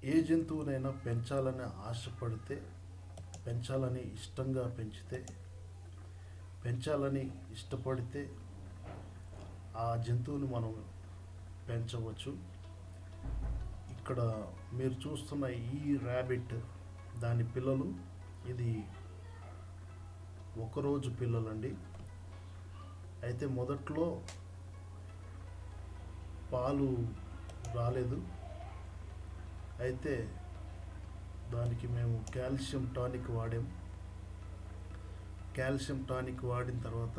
ఏ జంతువునైనా పెంచాలని ఆశపడితే పెంచాలని ఇష్టంగా పెంచితే పెంచాలని ఇష్టపడితే ఆ జంతువుని మనం పెంచవచ్చు ఇక్కడ మీరు చూస్తున్న ఈ ర్యాబిట్ దాని పిల్లలు ఇది ఒకరోజు పిల్లలండి అయితే మొదట్లో పాలు రాలేదు అయితే దానికి మేము కాల్షియం టానిక్ వాడాం కాల్షియం టానిక్ వాడిన తర్వాత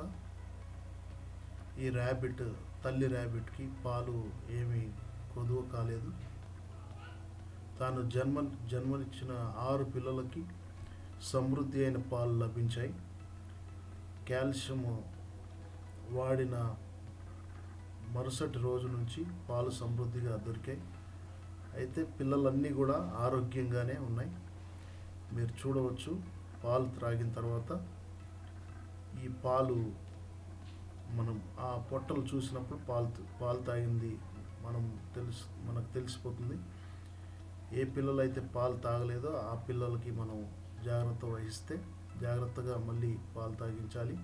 ఈ ర్యాబిట్ తల్లి ర్యాబిట్కి పాలు ఏమీ కొదువ కాలేదు తాను జన్మ జన్మనిచ్చిన ఆరు పిల్లలకి సమృద్ధి అయిన పాలు లభించాయి కాల్షియం వాడిన మరుసటి రోజు నుంచి పాలు సమృద్ధిగా దొరికాయి అయితే పిల్లలన్నీ కూడా ఆరోగ్యంగానే ఉన్నాయి మీరు చూడవచ్చు పాలు త్రాగిన తర్వాత ఈ పాలు మనం ఆ పొట్టలు చూసినప్పుడు పాలు పాలు తాగింది మనం తెలుసు మనకు తెలిసిపోతుంది ఏ పిల్లలు అయితే పాలు తాగలేదో ఆ పిల్లలకి మనం జాగ్రత్త వహిస్తే జాగ్రత్తగా మళ్ళీ పాలు తాగించాలి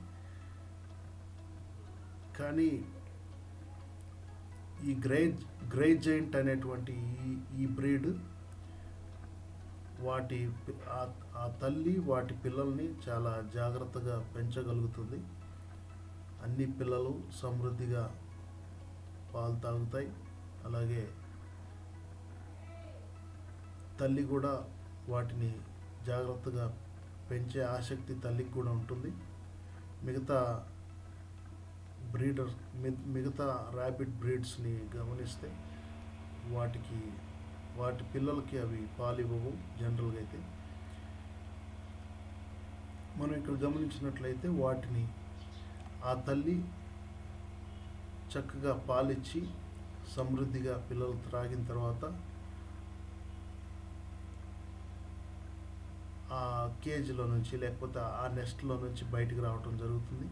కానీ ఈ గ్రై గ్రై జైంట్ అనేటువంటి ఈ ఈ బ్రీడ్ వాటి పి- ఆ- ఆ తల్లి వాటి పిల్లల్ని చాలా జాగ్రత్తగా పెంచగలుగుతుంది అన్ని పిల్లలు సమృద్ధిగా పాలు తాగుతాయి అలాగే తల్లి కూడా వాటిని జాగ్రత్తగా పెంచే ఆసక్తి తల్లికి కూడా ఉంటుంది మిగతా బ్రీడర్ మిగతా ర్యాబిట్ బ్రీడ్స్ని గమనిస్తే వాటికి వాటి పిల్లలకి అవి పాలు ఇవ్వవు జనరల్గా అయితే మనం ఇక్కడ గమనించినట్లయితే వాటిని ఆ తల్లి చక్కగా పాలిచ్చి సమృద్ధిగా పిల్లలు త్రాగిన తర్వాత ఆ కేజీలో నుంచి లేకపోతే ఆ నెస్ట్లో నుంచి బయటికి రావటం జరుగుతుంది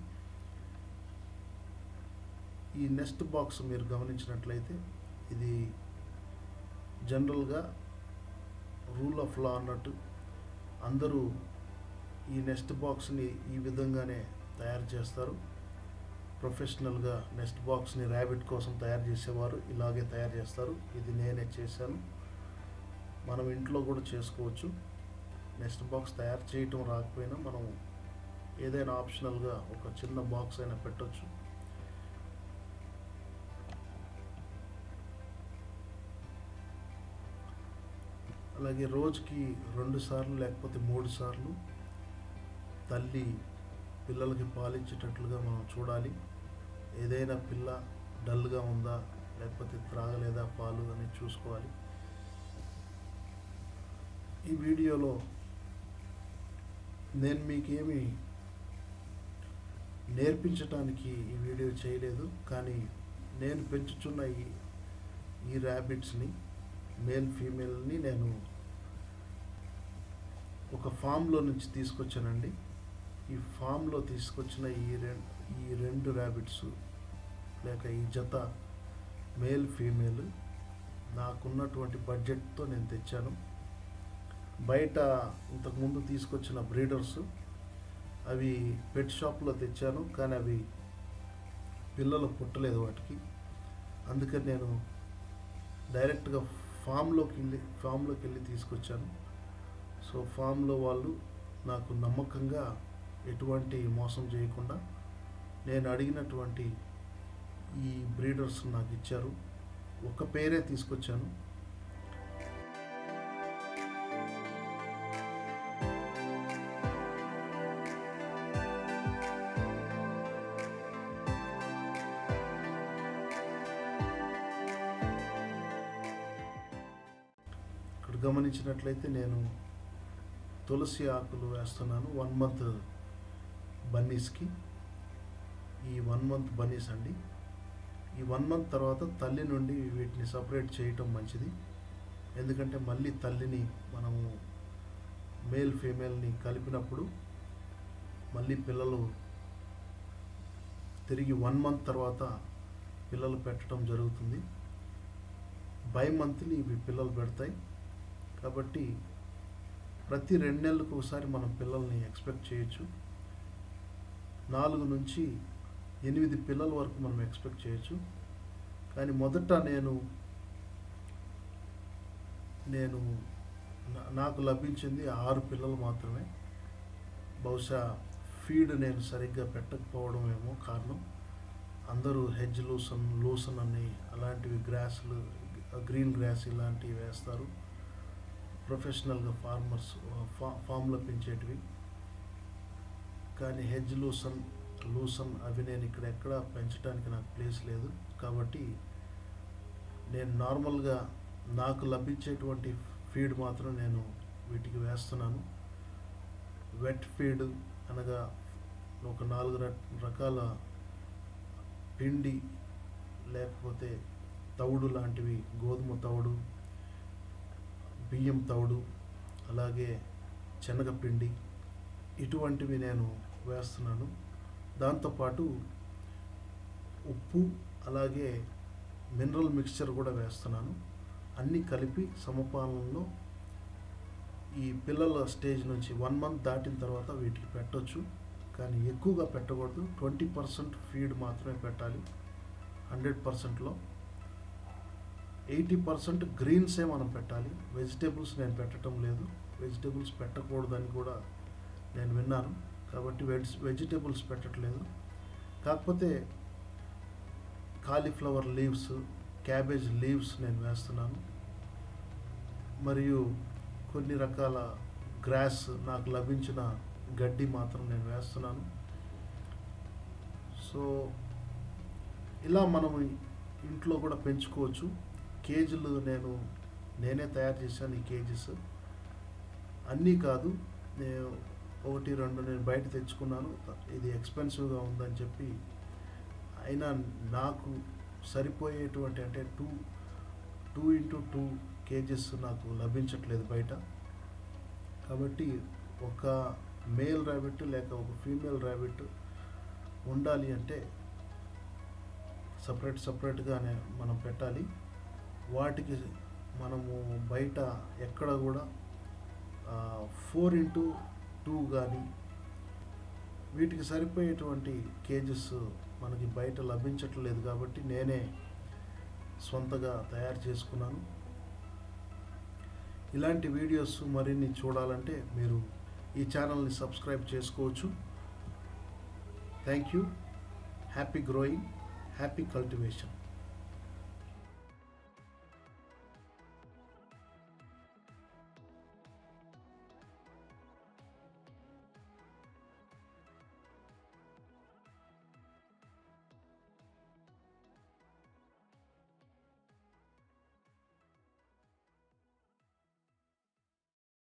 ఈ నెస్ట్ బాక్స్ మీరు గమనించినట్లయితే ఇది జనరల్గా రూల్ ఆఫ్ లా అన్నట్టు అందరూ ఈ నెస్ట్ బాక్స్ని ఈ విధంగానే తయారు చేస్తారు ప్రొఫెషనల్గా నెస్ట్ బాక్స్ని ర్యాబిట్ కోసం తయారు చేసేవారు ఇలాగే తయారు చేస్తారు ఇది నేనే చేశాను మనం ఇంట్లో కూడా చేసుకోవచ్చు నెక్స్ట్ బాక్స్ తయారు చేయటం రాకపోయినా మనం ఏదైనా ఆప్షనల్గా ఒక చిన్న బాక్స్ అయినా పెట్టొచ్చు అలాగే రోజుకి రెండు సార్లు లేకపోతే మూడు సార్లు తల్లి పిల్లలకి పాలిచ్చేటట్లుగా మనం చూడాలి ఏదైనా పిల్ల డల్గా ఉందా లేకపోతే త్రాగలేదా పాలు అని చూసుకోవాలి ఈ వీడియోలో నేను మీకేమి నేర్పించటానికి ఈ వీడియో చేయలేదు కానీ నేను పెంచుచున్న ఈ ఈ ర్యాబిట్స్ని మేల్ ఫీమేల్ని నేను ఒక ఫామ్లో నుంచి తీసుకొచ్చానండి ఈ ఫామ్లో తీసుకొచ్చిన ఈ రెండు ఈ రెండు ర్యాబిట్స్ లేక ఈ జత మేల్ ఫీమేల్ నాకున్నటువంటి బడ్జెట్తో నేను తెచ్చాను బయట ఇంతకుముందు తీసుకొచ్చిన బ్రీడర్స్ అవి పెట్ షాప్లో తెచ్చాను కానీ అవి పిల్లలు పుట్టలేదు వాటికి అందుకని నేను డైరెక్ట్గా ఫామ్లోకి వెళ్ళి ఫామ్లోకి వెళ్ళి తీసుకొచ్చాను సో ఫామ్లో వాళ్ళు నాకు నమ్మకంగా ఎటువంటి మోసం చేయకుండా నేను అడిగినటువంటి ఈ బ్రీడర్స్ నాకు ఇచ్చారు ఒక పేరే తీసుకొచ్చాను ఇక్కడ గమనించినట్లయితే నేను తులసి ఆకులు వేస్తున్నాను వన్ మంత్ బన్నీస్కి ఈ వన్ మంత్ బన్నీస్ అండి ఈ వన్ మంత్ తర్వాత తల్లి నుండి వీటిని సపరేట్ చేయటం మంచిది ఎందుకంటే మళ్ళీ తల్లిని మనము మేల్ ఫీమేల్ని కలిపినప్పుడు మళ్ళీ పిల్లలు తిరిగి వన్ మంత్ తర్వాత పిల్లలు పెట్టడం జరుగుతుంది బై మంత్లీ ఇవి పిల్లలు పెడతాయి కాబట్టి ప్రతి రెండు నెలలకు ఒకసారి మనం పిల్లల్ని ఎక్స్పెక్ట్ చేయొచ్చు నాలుగు నుంచి ఎనిమిది పిల్లల వరకు మనం ఎక్స్పెక్ట్ చేయొచ్చు కానీ మొదట నేను నేను నా- నాకు లభించింది ఆరు పిల్లలు మాత్రమే బహుశా ఫీడ్ నేను సరిగ్గా పెట్టకపోవడం ఏమో కారణం అందరూ హెజ్ లూసన్ లూసన్ అని అలాంటివి గ్రాస్లు గ్రీన్ గ్రాస్ ఇలాంటివి వేస్తారు ప్రొఫెషనల్గా ఫార్మర్స్ ఫా ఫామ్లో పెంచేటివి కానీ హెజ్ లూసన్ లూసన్ అవి నేను ఇక్కడ ఎక్కడ పెంచడానికి నాకు ప్లేస్ లేదు కాబట్టి నేను నార్మల్గా నాకు లభించేటువంటి ఫీడ్ మాత్రం నేను వీటికి వేస్తున్నాను వెట్ ఫీడ్ అనగా ఒక నాలుగు ర- రకాల పిండి లేకపోతే తవుడు లాంటివి గోధుమ తవుడు బియ్యం తవుడు అలాగే శనగపిండి ఇటువంటివి నేను వేస్తున్నాను దాంతోపాటు ఉప్పు అలాగే మినరల్ మిక్స్చర్ కూడా వేస్తున్నాను అన్నీ కలిపి సమపాలనలో ఈ పిల్లల స్టేజ్ నుంచి వన్ మంత్ దాటిన తర్వాత వీటికి పెట్టొచ్చు కానీ ఎక్కువగా పెట్టకూడదు ట్వంటీ పర్సెంట్ ఫీడ్ మాత్రమే పెట్టాలి హండ్రెడ్ పర్సెంట్లో ఎయిటీ పర్సెంట్ గ్రీన్సే మనం పెట్టాలి వెజిటేబుల్స్ నేను పెట్టడం లేదు వెజిటేబుల్స్ పెట్టకూడదని కూడా నేను విన్నాను కాబట్టి వెజ్ వెజిటేబుల్స్ పెట్టట్లేదు కాకపోతే కాలీఫ్లవర్ లీవ్స్ క్యాబేజ్ లీవ్స్ నేను వేస్తున్నాను మరియు కొన్ని రకాల గ్రాస్ నాకు లభించిన గడ్డి మాత్రం నేను వేస్తున్నాను సో ఇలా మనం ఇంట్లో కూడా పెంచుకోవచ్చు కేజీలు నేను నేనే తయారు చేశాను ఈ కేజీస్ అన్నీ కాదు నేను ఒకటి రెండు నేను బయట తెచ్చుకున్నాను ఇది ఎక్స్పెన్సివ్గా ఉందని చెప్పి అయినా నాకు సరిపోయేటువంటి అంటే two two into two cages నాకు లభించట్లేదు బయట కాబట్టి ఒక మేల్ ర్యాబిట్ లేక ఒక ఫీమేల్ ర్యాబిట్ ఉండాలి అంటే సపరేట్ సపరేట్గానే మనం పెట్టాలి వాటికి మనము బయట ఎక్కడ కూడా ఫోర్ ఇంటూ టూ కానీ వీటికి సరిపోయేటువంటి కేజెస్ మనకి బయట లభించట్లేదు కాబట్టి నేనే సొంతగా తయారు చేసుకున్నాను ఇలాంటి వీడియోస్ మరిన్ని చూడాలంటే మీరు ఈ ఛానల్ని సబ్స్క్రైబ్ చేసుకోవచ్చు thank you happy growing happy cultivation